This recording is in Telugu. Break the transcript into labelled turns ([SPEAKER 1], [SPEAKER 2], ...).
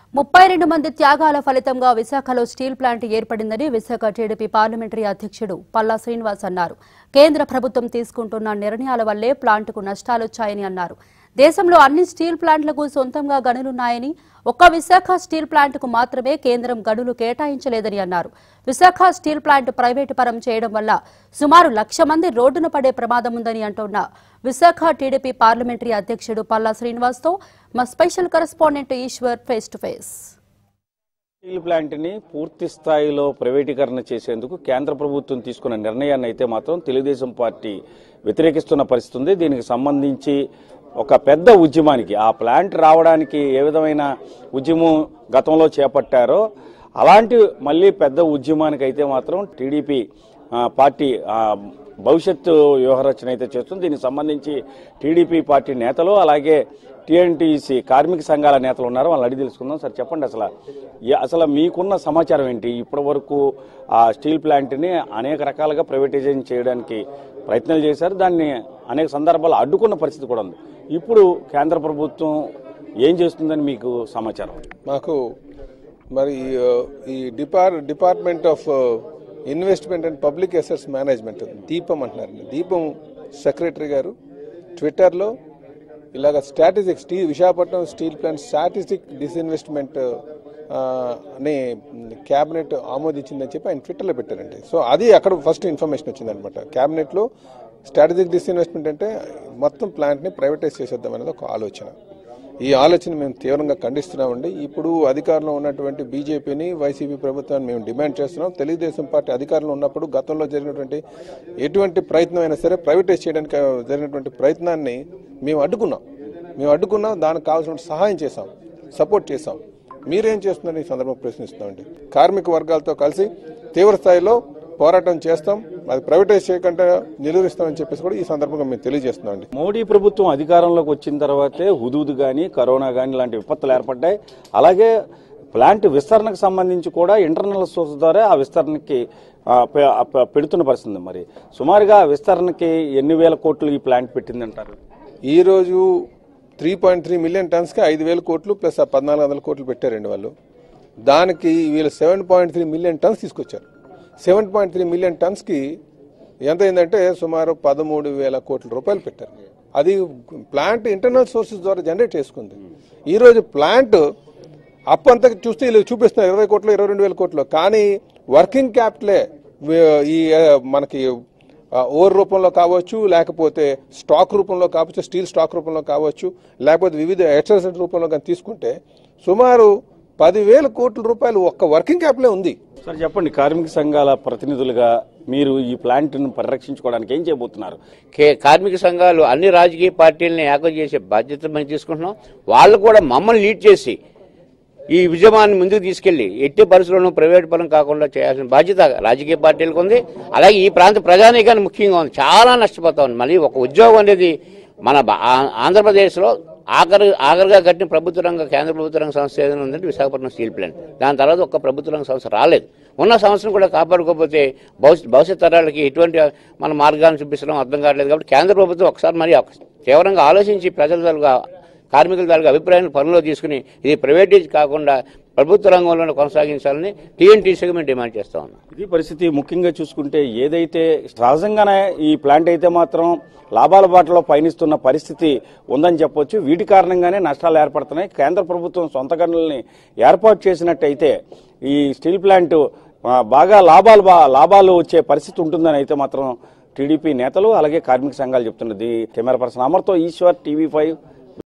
[SPEAKER 1] ముప్పై రెండు మంది త్యాగాల ఫలితంగా విశాఖలో స్టీల్ ప్లాంట్ ఏర్పడిందని విశాఖ టీడీపీ పార్లమెంటరీ అధ్యక్షుడు పల్లా శ్రీనివాస్ అన్నారు కేంద్ర ప్రభుత్వం తీసుకుంటున్న నిర్ణయాల వల్లే ప్లాంటుకు నష్టాలొచ్చాయని అన్నారు దేశంలో అన్ని స్టీల్ ప్లాంట్లకు సొంతంగా గనులున్నాయని ఒక్క విశాఖ స్టీల్ ప్లాంట్కు మాత్రమే కేంద్రం గనులు కేటాయించలేదని అన్నారు విశాఖ స్టీల్ ప్లాంట్ ప్రైవేటు పరం చేయడం వల్ల సుమారు లక్ష మంది రోడ్డున పడే ప్రమాదం ఉందని అంటున్న విశాఖ టీడీపీ పార్లమెంటరీ అధ్యక్షుడు పల్లా శ్రీనివాస్తో మా special correspondent Eshwar face to face
[SPEAKER 2] steel ప్లాంట్ని పూర్తి స్థాయిలో ప్రైవేటీకరణ చేసేందుకు కేంద్ర ప్రభుత్వం తీసుకున్న నిర్ణయాన్ని అయితే మాత్రం తెలుగుదేశం పార్టీ వ్యతిరేకిస్తున్న పరిస్థితి ఉంది దీనికి సంబంధించి ఒక పెద్ద ఉద్యమానికి ఆ ప్లాంట్ రావడానికి ఏ విధమైన ఉద్యమం గతంలో చేపట్టారో అలాంటి మళ్ళీ పెద్ద ఉద్యమానికి అయితే మాత్రం టీడీపీ ఆ, పార్టీ ఆ, భవిష్యత్తు వ్యూహరచన అయితే చేస్తుంది దీనికి సంబంధించి టీడీపీ పార్టీ నేతలు అలాగే టీఎన్టీసీ కార్మిక సంఘాల నేతలు ఉన్నారు వాళ్ళని అడిగి తెలుసుకుందాం సార్ చెప్పండి అసలు ఏ- అసలు మీకున్న సమాచారం ఏంటి ఇప్పటి వరకు ఆ స్టీల్ ప్లాంట్ని అనేక రకాలుగా ప్రైవేటైజేషన్ చేయడానికి ప్రయత్నాలు చేశారు దాన్ని అనేక సందర్భాలు అడ్డుకున్న పరిస్థితి కూడా ఉంది ఇప్పుడు కేంద్ర ప్రభుత్వం ఏం చేస్తుందని మీకు సమాచారం
[SPEAKER 3] మాకు మరి ఆ, ఈ డిపార్ department of investment and public assets management DIPAM అంటున్నారు దీపం సెక్రటరీ గారు ట్విట్టర్లో ఇలాగ statistic steel Visakhapatnam steel plant statistic disinvestment అని క్యాబినెట్ ఆమోదించిందని చెప్పి ఆయన ట్విట్టర్లో పెట్టారండి సో అది అక్కడ ఫస్ట్ ఇన్ఫర్మేషన్ వచ్చిందనమాట క్యాబినెట్లో స్ట్రాటజిక్ డిస్ఇన్వెస్ట్మెంట్ అంటే మొత్తం ప్లాంట్ని ప్రైవేటైజ్ చేసేద్దాం అనేది ఒక ఆలోచన ఈ ఆలోచన మేము తీవ్రంగా ఖండిస్తున్నామండి ఇప్పుడు అధికారంలో ఉన్నటువంటి బీజేపీని వైసీపీ ప్రభుత్వాన్ని మేము డిమాండ్ చేస్తున్నాం తెలుగుదేశం పార్టీ అధికారంలో ఉన్నప్పుడు గతంలో జరిగినటువంటి ఎటువంటి ప్రయత్నం అయినా సరే ప్రైవేటైజ్ చేయడానికి జరిగినటువంటి ప్రయత్నాన్ని మేము అడ్డుకున్నాం మేము అడ్డుకున్నాం దానికి కావాల్సిన సహాయం చేశాం సపోర్ట్ చేశాం మీరేం చేస్తున్నారని ఈ సందర్భంగా ప్రశ్నిస్తున్నామండి కార్మిక వర్గాలతో కలిసి తీవ్ర స్థాయిలో పోరాటం చేస్తాం అది ప్రైవేటైజ్ చేయకుండా నిలువరిస్తామని చెప్పేసి కూడా ఈ సందర్భంగా మేము తెలియజేస్తున్నామండి
[SPEAKER 2] మోడీ ప్రభుత్వం అధికారంలోకి వచ్చిన తర్వాతే హుదూద్ కానీ కరోనా కానీ ఇలాంటి విపత్తులు ఏర్పడ్డాయి అలాగే ప్లాంట్ విస్తరణకు సంబంధించి కూడా ఇంటర్నల్ సోర్స్ ద్వారా ఆ విస్తరణకి ఆ, పె- ఆ, పె- పెడుతున్న పరిస్థితి ఉంది మరి సుమారుగా ఆ విస్తరణకి ఎన్ని వేల కోట్లు ఈ ప్లాంట్ పెట్టిందంటారు
[SPEAKER 3] ఈ రోజు త్రీ పాయింట్ త్రీ మిలియన్ టన్స్కి ఐదు వేల కోట్లు ప్లస్ ఆ పద్నాలుగు వందల కోట్లు పెట్టారండి వాళ్ళు దానికి వీళ్ళు seven point three million tons తీసుకొచ్చారు సెవెన్ పాయింట్ త్రీ మిలియన్ టన్స్కి ఎంత అయిందంటే సుమారు పదమూడు వేల కోట్ల రూపాయలు పెట్టారు అది ప్లాంట్ ఇంటర్నల్ సోర్సెస్ ద్వారా జనరేట్ చేసుకుంది ఈరోజు ప్లాంట్ అప్ అంతా చూస్తే వీళ్ళు చూపిస్తున్నారు ఇరవై కోట్లు ఇరవై రెండు వేల కోట్లు కానీ వర్కింగ్ క్యాపిటలే వే- ఈ ఆ, మనకి ఆ, ఓర్ రూపంలో కావచ్చు లేకపోతే స్టాక్ రూపంలో కావచ్చు స్టీల్ స్టాక్ రూపంలో కావచ్చు లేకపోతే వివిధ ఎక్సర్సెంట్ రూపంలో కానీ తీసుకుంటే సుమారు పదివేల కోట్ల రూపాయలు ఒక్క వర్కింగ్ క్యాపిటలే ఉంది
[SPEAKER 2] సార్ చెప్పండి కార్మిక సంఘాల ప్రతినిధులుగా మీరు ఈ ప్లాంట్ను పరిరక్షించుకోవడానికి ఏం చేయబోతున్నారు
[SPEAKER 4] కే కార్మిక సంఘాలు అన్ని రాజకీయ పార్టీలను ఏకం చేసే బాధ్యత మేము తీసుకుంటున్నాం వాళ్ళు కూడా మమ్మల్ని లీడ్ చేసి ఈ ఉద్యమాన్ని ముందుకు తీసుకెళ్లి ఎట్టి పరిస్థితులను ప్రైవేట్ పరం కాకుండా చేయాల్సిన బాధ్యత రాజకీయ పార్టీలకు ఉంది అలాగే ఈ ప్రాంత ప్రజానీకాన్ని ముఖ్యంగా ఉంది చాలా నష్టపోతా ఉంది మళ్ళీ ఒక ఉద్యోగం అనేది మన బా- ఆ- ఆంధ్రప్రదేశ్లో ఆఖరి ఆఖరిగా కట్టిన ప్రభుత్వ రంగ కేంద్ర ప్రభుత్వ రంగ సంస్థ ఏదైనా ఉందంటే విశాఖపట్నం స్టీల్ ప్లాంట్ దాని తర్వాత ఒక్క ప్రభుత్వ రంగ సంస్థ రాలేదు ఉన్న సంస్థను కూడా కాపాడుకోకపోతే భవిష్యత్ భవిష్యత్ తరాలకి ఎటువంటి మన మార్గాలను చూపిస్తడం అర్థం కావట్లేదు కాబట్టి కేంద్ర ప్రభుత్వం ఒకసారి మరి ఒక- తీవ్రంగా ఆలోచించి ప్రజల తాలూకా కార్మికుల తాలూకా అభిప్రాయాన్ని పనిలో తీసుకుని ఇది ప్రైవేటైజ్ కాకుండా ప్రభుత్వ రంగంలోనే కొనసాగించాలని టీఎన్టీసీగా మేము డిమాండ్ చేస్తా ఉన్నాం
[SPEAKER 2] ఇది పరిస్థితి ముఖ్యంగా చూసుకుంటే ఏదైతే సహజంగానే ఈ ప్లాంట్ అయితే మాత్రం లాభాల బాటలో పయనిస్తున్న పరిస్థితి ఉందని చెప్పొచ్చు వీటి కారణంగానే నష్టాలు ఏర్పడుతున్నాయి కేంద్ర ప్రభుత్వం సొంత గనుల్ని ఏర్పాటు చేసినట్టయితే ఈ స్టీల్ ప్లాంట్ ఆ, బాగా లాభాలు బా- లాభాలు వచ్చే పరిస్థితి ఉంటుందని అయితే మాత్రం టీడీపీ నేతలు అలాగే కార్మిక సంఘాలు చెప్తున్నది కెమెరా పర్సన్ అమర్తో ఈశ్వర్ టీవీ ఫైవ్